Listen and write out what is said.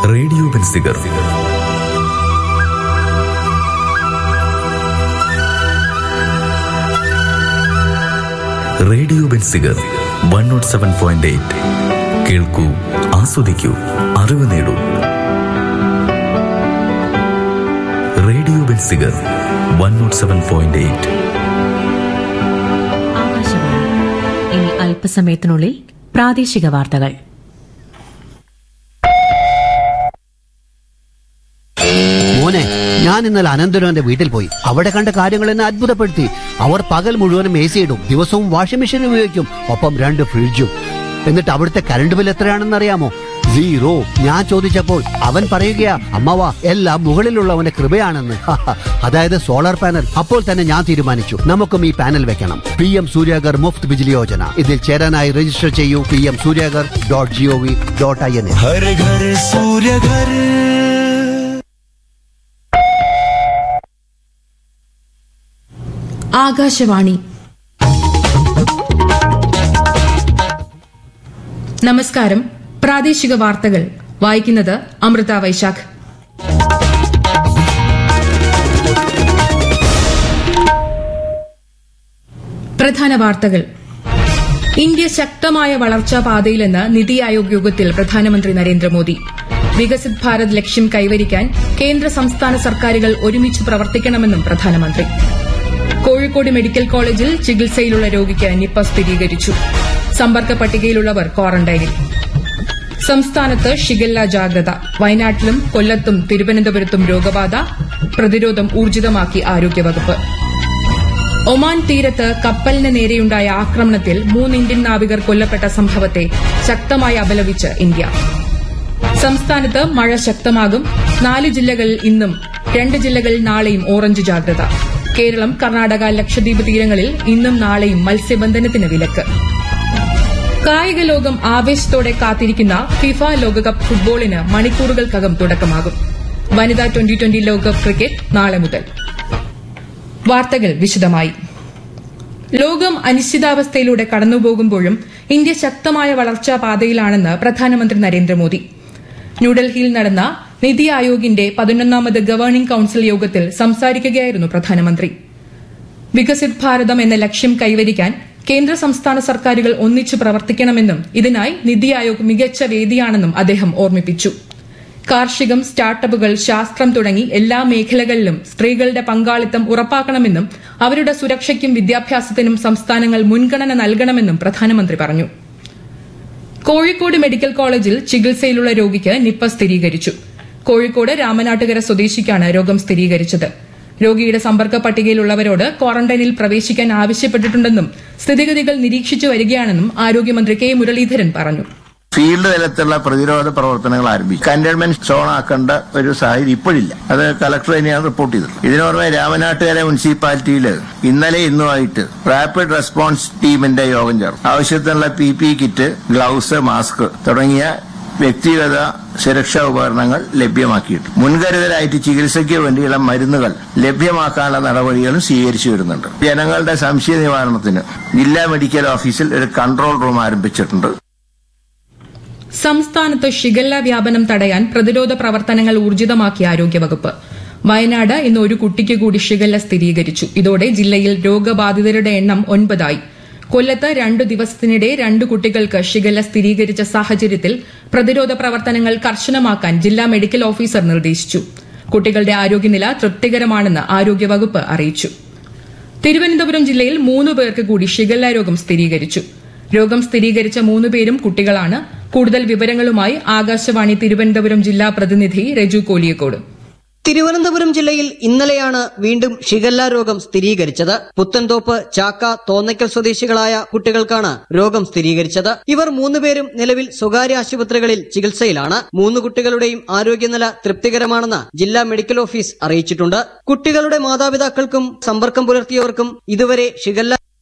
radio Benziger radio Benziger one nought seven point eight കേൾക്കൂ ആസ്വദിക്കൂ അറിവ് നേടൂ radio Benziger one nought seven point eight Akashvani ഇനി അല്പസമയത്തിനുള്ളിൽ പ്രാദേശിക വാർത്തകൾ മോനെ ഞാൻ ഇന്നലെ അനന്തരവന്റെ വീട്ടിൽ പോയി അവിടെ കണ്ട കാര്യങ്ങൾ എന്നെ അത്ഭുതപ്പെടുത്തി അവർ പകൽ മുഴുവനും എ സി ഇടും ദിവസവും വാഷിംഗ് മെഷീൻ ഉപയോഗിക്കും ഒപ്പം രണ്ട് ഫ്രിഡ്ജും എന്നിട്ട് അവിടുത്തെ കറണ്ട് ബിൽ എത്രയാണെന്ന് അറിയാമോ സീറോ ഞാൻ ചോദിച്ചപ്പോൾ അവൻ പറയുകയാ അമ്മവ എല്ലാം മുകളിലുള്ളവന്റെ കൃപയാണെന്ന് അതായത് സോളാർ പാനൽ അപ്പോൾ തന്നെ ഞാൻ തീരുമാനിച്ചു നമുക്കും ഈ പാനൽ വെക്കണം പി എം സൂര്യാഗർ മുഫ്ത് ബിജിലി യോജന ഇതിൽ ചേരാനായി രജിസ്റ്റർ ചെയ്യൂ P M Surya Ghar dot G O V dot I N എ हर घर सूर्य घर ആകാശവാണി നമസ്കാരം പ്രാദേശിക വാർത്തകൾ വായിക്കുന്നത് അമൃത വൈശാഖ് പ്രധാന വാർത്തകൾ ഇന്ത്യ ശക്തമായ വളർച്ചാ പാതയിലെന്ന് നിതി ആയോഗ് യോഗത്തിൽ പ്രധാനമന്ത്രി നരേന്ദ്രമോദി വികസിത് ഭാരത് ലക്ഷ്യം കൈവരിക്കാൻ കേന്ദ്ര സംസ്ഥാന സർക്കാരുകൾ ഒരുമിച്ച് പ്രവർത്തിക്കണമെന്നും പ്രധാനമന്ത്രി കോഴിക്കോട് മെഡിക്കൽ കോളേജിൽ ചികിത്സയിലുള്ള രോഗിക്ക് നിപ്പ സ്ഥിരീകരിച്ചു സമ്പർക്ക പട്ടികയിലുള്ളവർ ക്വാറന്റൈനിൽ സംസ്ഥാനത്ത് ഷിഗല്ല ജാഗ്രത വയനാട്ടിലും കൊല്ലത്തും തിരുവനന്തപുരത്തും രോഗബാധ പ്രതിരോധം ഊർജിതമാക്കി ആരോഗ്യവകുപ്പ് ഒമാൻ തീരത്ത് കപ്പലിന് നേരെയുണ്ടായ ആക്രമണത്തിൽ മൂന്ന് ഇന്ത്യൻ നാവികർ കൊല്ലപ്പെട്ട സംഭവത്തെ ശക്തമായി അപലപിച്ച് ഇന്ത്യ സംസ്ഥാനത്ത് മഴ ശക്തമാകും നാല് ജില്ലകളിൽ ഇന്നും രണ്ട് ജില്ലകളിൽ നാളെയും ഓറഞ്ച് ജാഗ്രത കേരളം കർണാടക ലക്ഷദ്വീപ് തീരങ്ങളിൽ ഇന്നും നാളെയും മത്സ്യബന്ധനത്തിന് വിലക്ക് കായിക ലോകം ആവേശത്തോടെ കാത്തിരിക്കുന്ന ഫിഫ ലോകകപ്പ് ഫുട്ബോളിന് മണിക്കൂറുകൾക്കകം തുടക്കമാകും വനിതാ ട്വന്റി ട്വന്റി ലോകകപ്പ് ക്രിക്കറ്റ് നാളെ മുതൽ വാർത്തകൾ വിശദമായി ലോകം അനിശ്ചിതാവസ്ഥയിലൂടെ കടന്നുപോകുമ്പോഴും ഇന്ത്യ ശക്തമായ വളർച്ചാ പാതയിലാണെന്ന് പ്രധാനമന്ത്രി നരേന്ദ്രമോദി ന്യൂഡൽഹിയിൽ നടന്ന നിതി ആയോഗിന്റെ പതിനൊന്നാമത് ഗവേണിംഗ് കൌൺസിൽ യോഗത്തിൽ സംസാരിക്കുകയായിരുന്നു പ്രധാനമന്ത്രി വികസിത് ഭാരതം എന്ന ലക്ഷ്യം കൈവരിക്കാൻ കേന്ദ്ര സംസ്ഥാന സർക്കാരുകൾ ഒന്നിച്ചു പ്രവർത്തിക്കണമെന്നും ഇതിനായി നിതി ആയോഗ് മികച്ച വേദിയാണെന്നും അദ്ദേഹം ഓർമ്മിപ്പിച്ചു കാർഷികം സ്റ്റാർട്ടപ്പുകൾ ശാസ്ത്രം തുടങ്ങി എല്ലാ മേഖലകളിലും സ്ത്രീകളുടെ പങ്കാളിത്തം ഉറപ്പാക്കണമെന്നും അവരുടെ സുരക്ഷയ്ക്കും വിദ്യാഭ്യാസത്തിനും സംസ്ഥാനങ്ങൾ മുൻഗണന നൽകണമെന്നും പ്രധാനമന്ത്രി പറഞ്ഞു കോഴിക്കോട് മെഡിക്കൽ കോളേജിൽ ചികിത്സയിലുള്ള രോഗിക്ക് നിപ്പ സ്ഥിരീകരിച്ചു കോഴിക്കോട് രാമനാട്ടുകര സ്വദേശിക്കാണ് രോഗം സ്ഥിരീകരിച്ചത് രോഗിയുടെ സമ്പർക്ക പട്ടികയിലുള്ളവരോട് ക്വാറന്റൈനിൽ പ്രവേശിക്കാൻ ആവശ്യപ്പെട്ടിട്ടുണ്ടെന്നും സ്ഥിതിഗതികൾ നിരീക്ഷിച്ചു വരികയാണെന്നും ആരോഗ്യമന്ത്രി കെ മുരളീധരൻ പറഞ്ഞു ഫീൽഡ് തലത്തിലുള്ള പ്രതിരോധ പ്രവർത്തനങ്ങൾ ആരംഭിച്ചു കണ്ടെയ്ൻമെന്റ് സോൺ ആക്കേണ്ട ഒരു സാഹചര്യം ഇപ്പോഴില്ല അത് കളക്ടർ തന്നെയാണ് റിപ്പോർട്ട് ചെയ്തത് ഇതിനു പുറമെ രാമനാട്ടുകര മുനിസിപ്പാലിറ്റിയിൽ ഇന്നലെ ഇന്നുമായിട്ട് റാപ്പിഡ് റെസ്പോൺസ് ടീമിന്റെ യോഗം ചേർന്നു ആവശ്യത്തിനുള്ള P P kit gloves mask തുടങ്ങിയ വ്യക്തിഗത സുരക്ഷാ ഉപകരണങ്ങൾ ലഭ്യമാക്കിയിട്ടു മുൻകരുതലായിട്ട് ചികിത്സയ്ക്ക് വേണ്ടിയുള്ള മരുന്നുകൾ ലഭ്യമാക്കാനുള്ള നടപടികളും സ്വീകരിച്ചു വരുന്നുണ്ട് ജനങ്ങളുടെ സംശയ നിവാരണത്തിന് ജില്ലാ മെഡിക്കൽ ഓഫീസിൽ ഒരു കൺട്രോൾ റൂം ആരംഭിച്ചിട്ടുണ്ട് സംസ്ഥാനത്ത് ഷിഗല്ല വ്യാപനം തടയാൻ പ്രതിരോധ പ്രവർത്തനങ്ങൾ ഊർജിതമാക്കി ആരോഗ്യവകുപ്പ് വയനാട് ഇന്ന് ഒരു കുട്ടിക്ക് കൂടി ഷിഗല്ല സ്ഥിരീകരിച്ചു ഇതോടെ ജില്ലയിൽ രോഗബാധിതരുടെ എണ്ണം ഒൻപതായി കൊല്ലത്ത് രണ്ടു ദിവസത്തിനിടെ രണ്ട് കുട്ടികൾക്ക് ഷിഗല്ല സ്ഥിരീകരിച്ച സാഹചര്യത്തിൽ പ്രതിരോധ പ്രവർത്തനങ്ങൾ കർശനമാക്കാൻ ജില്ലാ മെഡിക്കൽ ഓഫീസർ നിർദ്ദേശിച്ചു കുട്ടികളുടെ ആരോഗ്യനില തൃപ്തികരമാണെന്ന് ആരോഗ്യവകുപ്പ് അറിയിച്ചു തിരുവനന്തപുരം ജില്ലയിൽ മൂന്ന് പേർക്ക് കൂടി ഷിഗല്ല രോഗം സ്ഥിരീകരിച്ചു രോഗം സ്ഥിരീകരിച്ച മൂന്ന് പേരും കുട്ടികളാണ് കൂടുതൽ വിവരങ്ങളുമായി ആകാശവാണി തിരുവനന്തപുരം ജില്ലാ പ്രതിനിധി രജു കോലിയക്കോട് തിരുവനന്തപുരം ജില്ലയിൽ ഇന്നലെയാണ് വീണ്ടും ഷിഗല്ല രോഗം സ്ഥിരീകരിച്ചത് പുത്തൻതോപ്പ് ചാക്ക തോന്നയ്ക്കൽ സ്വദേശികളായ കുട്ടികൾക്കാണ് രോഗം സ്ഥിരീകരിച്ചത് ഇവർ മൂന്നുപേരും നിലവിൽ സ്വകാര്യ ആശുപത്രികളിൽ ചികിത്സയിലാണ് മൂന്ന് കുട്ടികളുടെയും ആരോഗ്യനില തൃപ്തികരമാണെന്ന് ജില്ലാ മെഡിക്കൽ ഓഫീസ് അറിയിച്ചിട്ടുണ്ട് കുട്ടികളുടെ മാതാപിതാക്കൾക്കും സമ്പർക്കം പുലർത്തിയവർക്കും ഇതുവരെ ഷിഗല്ല